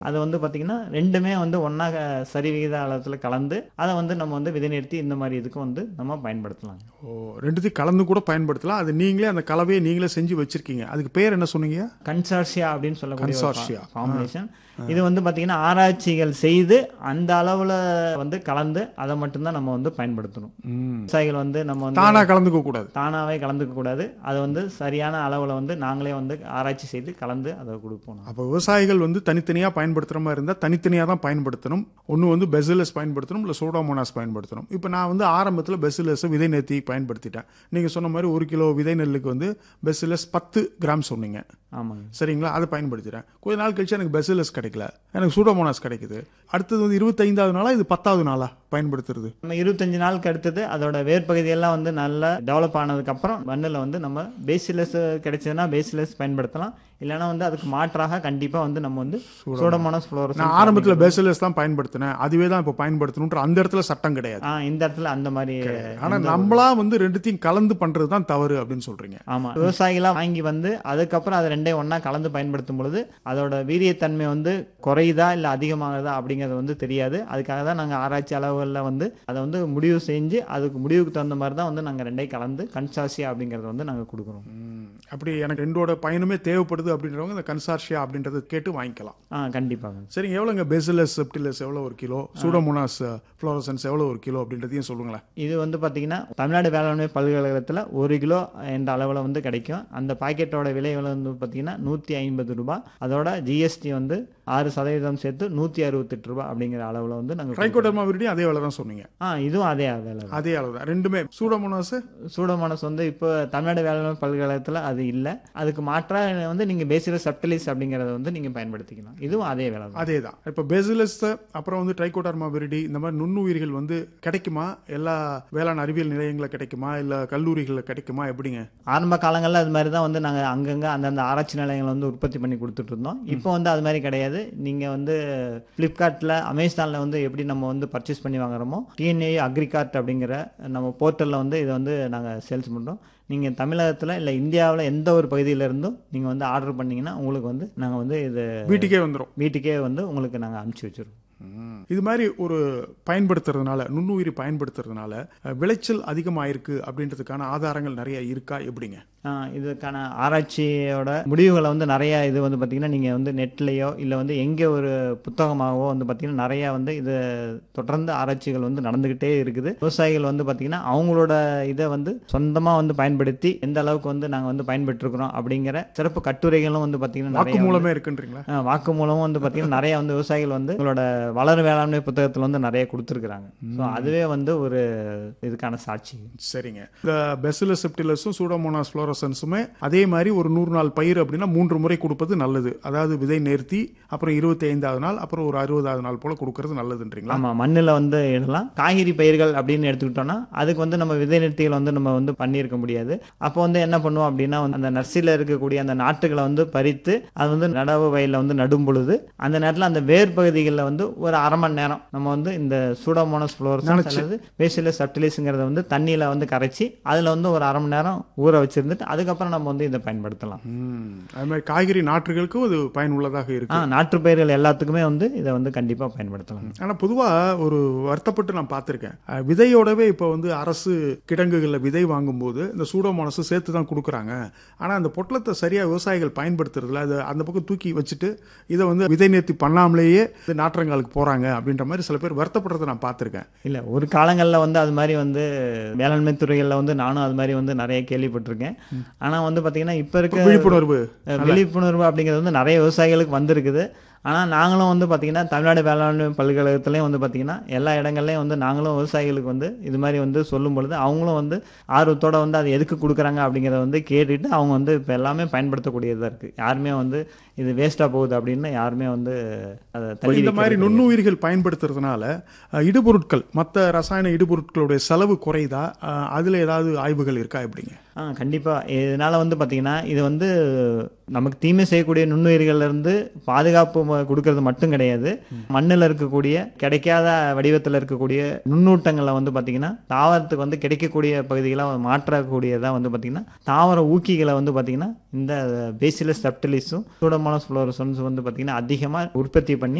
அது வந்து பார்த்தீங்கன்னா ரெண்டுமே வந்து ஒன்றா சரி விகித அளத்தில் கலந்து அதை வந்து நம்ம வந்து விதை நிறுத்தி இந்த மாதிரி இதுக்கு வந்து நம்ம பயன்படுத்தலாம் ஓ ரெண்டுத்தையும் கலந்து கூட பயன்படுத்தலாம் அது நீங்களே அந்த கலவையை நீங்களே செஞ்சு வச்சிருக்கீங்க அதுக்கு பேர் என்ன சொன்னீங்க கன்சார்ஷியா அப்படின்னு சொல்லக்கூடிய Consortia. ஃபார்முலேஷன் இது வந்து பார்த்தீங்கன்னா ஆராய்ச்சிகள் செய்து அந்த அளவில் வந்து கலந்து அதை மட்டும்தான் நம்ம வந்து பயன்படுத்தணும் ம். விவசாயிகள் வந்து நம்ம வந்து தானா கலந்துக்க கூடாது தானாகவே கலந்துக்க கூடாது அதை வந்து சரியான அளவில் வந்து நாங்களே வந்து ஆராய்ச்சி செய்து கலந்து அதை கொடுப்போம் அப்போ விவசாயிகள் வந்து தனித்தனியாக பயன்படுத்துகிற மாதிரி இருந்தால் தனித்தனியாக தான் பயன்படுத்தணும் ஒன்று வந்து பெசிலஸ் பயன்படுத்தணும் இல்லை சோடாமோனாஸ் பயன்படுத்தணும் இப்போ நான் வந்து ஆரம்பத்தில் பெசிலஸை விதை நேர்த்தி பயன்படுத்திட்டேன் நீங்கள் சொன்ன மாதிரி ஒரு கிலோ விதை நெல்லுக்கு வந்து பெசிலஸ் பத்து கிராம் சொன்னீங்க ஆமாங்க சரிங்களா அதை பயன்படுத்திட்டேன் கொஞ்ச நாள் கழிச்சு எனக்கு பெசிலஸ் கிடைக்கல எனக்கு சூடோமோனாஸ் கிடைக்குது அடுத்தது வந்து இருபத்தைந்தாவது நாளா இது பத்தாவது நாளா பயன்படுத்துறது நம்ம இருபத்தஞ்சு நாளுக்கு அடுத்தது அதோட வேர்பகுதியெல்லாம் வந்து நல்லா டெவலப் ஆனதுக்கப்புறம் மண்ணில் வந்து நம்ம பேசிலஸ் கிடைச்சதுன்னா பேசிலஸ் பயன்படுத்தலாம் இல்லைன்னா வந்து அதுக்கு மாற்றாக கண்டிப்பாக வந்து நம்ம வந்து சோடமோனஸ் ஃப்ளோரஸ் நான் ஆரம்பத்தில் பெசிலஸ் தான் பயன்படுத்தினேன் அதுவே தான் இப்போ பயன்படுத்தணுன்ற அந்த இடத்துல சட்டம் கிடையாது ஆ இந்த இடத்துல அந்த மாதிரி ஆனா நம்மளா வந்து ரெண்டுத்தையும் கலந்து பண்றது தான் தவறு அப்படின்னு சொல்றீங்க ஆமா விவசாயிகளாக வாங்கி வந்து அதுக்கப்புறம் அதை ரெண்டையும் ஒண்ணா கலந்து பயன்படுத்தும் பொழுது அதோட வீரியத்தன்மை வந்து குறையுதா இல்லை அதிகமாகுதா அப்படிங்கிறது வந்து தெரியாது அதுக்காக தான் நாங்கள் ஆராய்ச்சி அளவுகளில் வந்து அதை வந்து முடிவு செஞ்சு அதுக்கு முடிவுக்கு தகுந்த மாதிரி தான் வந்து நாங்கள் ரெண்டையும் கலந்து கன்சாசியா அப்படிங்கிறத வந்து நாங்கள் கொடுக்குறோம் ம், அப்படி எனக்கு ரெண்டோட பயனுமே தேவைப்படுது அப்படின்றவங்க இந்த கன்சார்ஷியா அப்படின்றத கேட்டு வாங்கிக்கலாம் ஆ கண்டிப்பாக சரிங்க எவ்வளோங்க பெசிலஸ் செப்டிலஸ் எவ்வளோ ஒரு கிலோ சூடோமோனாஸ் ஃப்ளோரசன்ஸ் எவ்வளோ ஒரு கிலோ அப்படின்றதையும் சொல்லுங்களேன் இது வந்து பார்த்தீங்கன்னா தமிழ்நாடு வேளாண்மை பல்கலைக்கழகத்தில் ஒரு கிலோ என்ற அளவில் வந்து கிடைக்கும் அந்த பாக்கெட்டோட விலை வந்து பார்த்தீங்கன்னா நூற்றி ஐம்பது ரூபாய் அதோட ஜிஎஸ்டி வந்து ஆறு சதவீதம் சேர்த்து நூற்றி அறுபத்தெட்டு ரூபாய் அப்படிங்கிற அளவில் வந்து நாங்கள் ட்ரைகோடர்மா விரிடி அதே வேலை தான் சொன்னீங்க ஆ இதுவும் அதே விலை தான் அதே அளவு தான் ரெண்டுமே சூடோமோனாஸ் சூடோமோனஸ் வந்து இப்போ தமிழ்நாடு வேளாண்மை பல்கலைக்கழகத்தில் அது இல்லை அதுக்கு மாற்றாக வந்து நீங்கள் பேசில சப்டலிஸ் அப்படிங்கிறத வந்து நீங்கள் பயன்படுத்திக்கலாம் இதுவும் அதே வேலை தான் அதே தான் இப்போ பெசிலஸ் அப்புறம் வந்து ட்ரைகோடர்மா விரிடி இந்த மாதிரி நுண்ணுயிர்கள் வந்து கிடைக்குமா எல்லா வேளாண் அறிவியல் நிலையங்களில் கிடைக்குமா இல்லை கல்லூரிகளில் கிடைக்குமா எப்படிங்க ஆரம்ப காலங்களில் அது மாதிரி தான் வந்து நாங்கள் அங்கங்கே அந்தந்த ஆராய்ச்சி நிலையங்களை வந்து உற்பத்தி பண்ணி கொடுத்துட்டு இருந்தோம் இப்போ வந்து அது மாதிரி கிடையாது நீங்கள் வந்து ஃப்ளிப்கார்ட்டில் அமேசானில் வந்து எப்படி நம்ம வந்து பர்ச்சேஸ் பண்ணி வாங்குறோமோ டிஎன்ஏ அக்ரிகார்ட் அப்படிங்கிற நம்ம போர்ட்டலில் வந்து இதை வந்து நாங்கள் சேல்ஸ் பண்ணுறோம் நீங்கள் தமிழகத்தில் இல்லை இந்தியாவில் எந்த ஒரு பகுதியில இருந்தும் நீங்கள் வந்து ஆர்டர் பண்ணீங்கன்னா உங்களுக்கு வந்து நாங்கள் வந்து இது வீட்டுக்கே வந்துடும் வீட்டுக்கே வந்து உங்களுக்கு நாங்கள் அனுப்பிச்சி வச்சிருவோம் இது மாதிரி ஒரு பயன்படுத்துறதுனால நுண்ணுயிரி பயன்படுத்துறதுனால அஹ், விளைச்சல் அதிகமாயிருக்கு அப்படின்றதுக்கான ஆதாரங்கள் நிறைய இருக்கா எப்படிங்க ஆஹ் இதுக்கான ஆராய்ச்சியோட முடிவுகளை வந்து நிறைய இது வந்து பார்த்தீங்கன்னா நீங்கள் வந்து நெட்லேயோ இல்லை வந்து எங்கே ஒரு புத்தகமாகவோ வந்து பார்த்தீங்கன்னா நிறையா வந்து இது தொடர்ந்து ஆராய்ச்சிகள் வந்து நடந்துக்கிட்டே இருக்குது விவசாயிகள் வந்து பார்த்தீங்கன்னா அவங்களோட இதை வந்து சொந்தமாக வந்து பயன்படுத்தி எந்த அளவுக்கு வந்து நாங்கள் வந்து பயன்பெற்றிருக்கிறோம் அப்படிங்கிற சிறப்பு கட்டுரைகளும் வந்து பார்த்தீங்கன்னா வாக்கு நிறைய மூலமே இருக்குன்றீங்களா ஆஹ் வாக்கு மூலமும் வந்து பார்த்தீங்கன்னா நிறைய வந்து விவசாயிகள் வந்து உங்களோட வளர் வேளாண்மை புத்தகத்தில் வந்து நிறைய கொடுத்துருக்குறாங்க ஸோ அதுவே வந்து ஒரு இதுக்கான சாட்சி சரிங்க இந்த பெசிலஸ் செப்டிலஸும் சூடோமோனாஸ் ஃப்ளோரசன்ஸுமே அதே மாதிரி ஒரு நூறு நாள் பயிர் அப்படின்னா மூன்று முறை கொடுப்பது நல்லது அதாவது விதை நேர்த்தி அப்புறம் இருபத்தி ஐந்தாவது நாள் அப்புறம் ஒரு அறுபதாவது நாள் போல கொடுக்கறது நல்லதுன்றீங்களா ஆமாம் மண்ணில் வந்து இடலாம் காய்கறி பயிர்கள் அப்படின்னு எடுத்துக்கிட்டோம்னா அதுக்கு வந்து நம்ம விதை நிறுத்திகள் வந்து நம்ம வந்து பண்ணியிருக்க முடியாது அப்போ வந்து என்ன பண்ணுவோம் அப்படின்னா வந்து அந்த நர்சரியில் இருக்கக்கூடிய அந்த நாட்டுகளை வந்து பறித்து அது வந்து நடவு வயலில் வந்து நடும் பொழுது அந்த நேரத்தில் அந்த வேர் பகுதிகளில் வந்து ஒரு அரை மணி நேரம் நம்ம வந்து இந்த சூடோமோனஸ் ஃப்ளோரஸ் அல்லது பேசில சப்டிலிஸுங்கிறத வந்து தண்ணியில் வந்து கரைச்சி அதில் வந்து ஒரு அரை மணி நேரம் ஊற வச்சிருந்துட்டு அதுக்கப்புறம் நம்ம வந்து இதை பயன்படுத்தலாம் ம். அது மாதிரி காய்கறி நாற்றுகளுக்கும் இது பயனுள்ளதாக இருக்கு ஆ நாற்று பயிர்கள் எல்லாத்துக்குமே வந்து இதை வந்து கண்டிப்பாக பயன்படுத்தலாம் ஆனா பொதுவா ஒரு வருத்தப்பட்டு நான் பார்த்திருக்கேன் அஹ், விதையோடவே இப்போ வந்து அரசு கிடங்குகளில் விதை வாங்கும்போது இந்த சூடோமோனஸ் சேர்த்து தான் கொடுக்குறாங்க ஆனா அந்த பொட்டலத்தை சரியா விவசாயிகள் பயன்படுத்துறதுல அது அந்த பக்கம் தூக்கி வச்சுட்டு இதை வந்து விதை நேர்த்தி பண்ணாமலேயே இது நாற்றங்காலுக்கு போறாங்க அப்படின்ற மாதிரி சில பேர் வருத்தப்படுறதை நான் பார்த்திருக்கேன் இல்லை ஒரு காலங்களில் வந்து அது மாதிரி வந்து வேளாண்மை துறைகளில் வந்து நானும் அது மாதிரி வந்து நிறைய கேள்விப்பட்டிருக்கேன் ஆனால் வந்து பார்த்தீங்கன்னா இப்போ இருக்க விழிப்புணர்வு அஹ், விழிப்புணர்வு அப்படிங்கிறது வந்து நிறைய விவசாயிகளுக்கு வந்திருக்குது ஆனால் நாங்களும் வந்து பார்த்தீங்கன்னா தமிழ்நாடு வேளாண்மை பல்கலைக்கழகத்துலேயும் வந்து பார்த்தீங்கன்னா எல்லா இடங்கள்லையும் வந்து நாங்களும் விவசாயிகளுக்கு வந்து இது மாதிரி வந்து சொல்லும் பொழுது அவங்களும் வந்து ஆர்வத்தோட வந்து அது எதுக்கு கொடுக்குறாங்க அப்படிங்கிறத வந்து கேட்டுட்டு அவங்க வந்து இப்போ எல்லாமே பயன்படுத்தக்கூடியதாக இருக்குது யாருமே வந்து இது வேஸ்ட்டாக போகுது அப்படின்னு யாருமே வந்து அதை இப்போ தள்ளி இந்த மாதிரி வைக்கிறது நுண்ணுயிர்கள் பயன்படுத்துறதுனால அஹ், இடுபொருட்கள் மற்ற ரசாயன இடுபொருட்களுடைய செலவு குறையுதா அஹ், அதுல ஏதாவது ஆய்வுகள் இருக்கா எப்படிங்க ஆ கண்டிப்பாக இதனால வந்து பார்த்தீங்கன்னா இது வந்து நமக்கு தீமை செய்யக்கூடிய நுண்ணுயிர்கள்ல இருந்து பாதுகாப்பு ம- கொடுக்கறது மட்டும் கிடையாது மண்ணில் இருக்கக்கூடிய கிடைக்காத வடிவத்தில் இருக்கக்கூடிய நுண்ணூட்டங்களை வந்து பார்த்தீங்கன்னா தாவரத்துக்கு வந்து கிடைக்கக்கூடிய பகுதிகளை மாற்றக்கூடியதாக வந்து பார்த்தீங்கன்னா தாவர ஊக்கிகளை வந்து பார்த்தீங்கன்னா இந்த பேசிலஸ் செப்டலிஸும் சூடமான சூடோமோனாஸ் ஃப்ளோரசன்ஸ் வந்து பார்த்தீங்கன்னா அதிகமாக உற்பத்தி பண்ணி